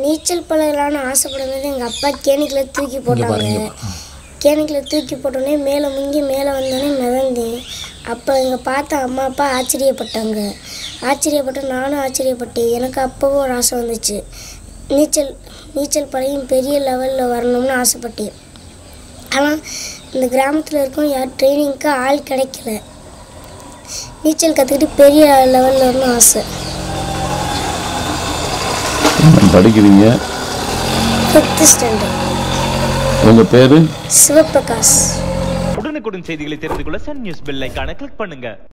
நீச்சல் பழகலான்னு ஆசைப்படும்போது எங்கள் அப்பா கேணிக்கில் தூக்கி போட்டாங்க கேணிக்கில் தூக்கி போட்டோடனே மேலே முங்கி மேலே வந்தோடனே மிதந்தேன் அப்போ எங்க பார்த்த அம்மா அப்பா ஆச்சரியப்பட்டாங்க ஆச்சரியப்பட்டு நானும் ஆச்சரியப்பட்டேன் எனக்கு அப்போவும் ஒரு ஆசை வந்துச்சு நீச்சல் நீச்சல் பழகி பெரிய லெவலில் வரணும்னு ஆசைப்பட்டேன் ஆனால் இந்த கிராமத்தில் இருக்கும் யார் ட்ரைனிங்க்கு ஆள் கிடைக்கல நீச்சல் கற்றுக்கிட்டு பெரிய லெவலில் வரணும் ஆசை படிக்கிறீங்க ஃபிஃப்த்து ஸ்டாண்டர்ட் உங்க பேரு சிவபிரகாஷ் உடனுக்குடன் செய்திகளை தெரிந்து கொள்ள சன் நியூஸ் பெல் ஐகானை கிளிக் பண்ணுங்க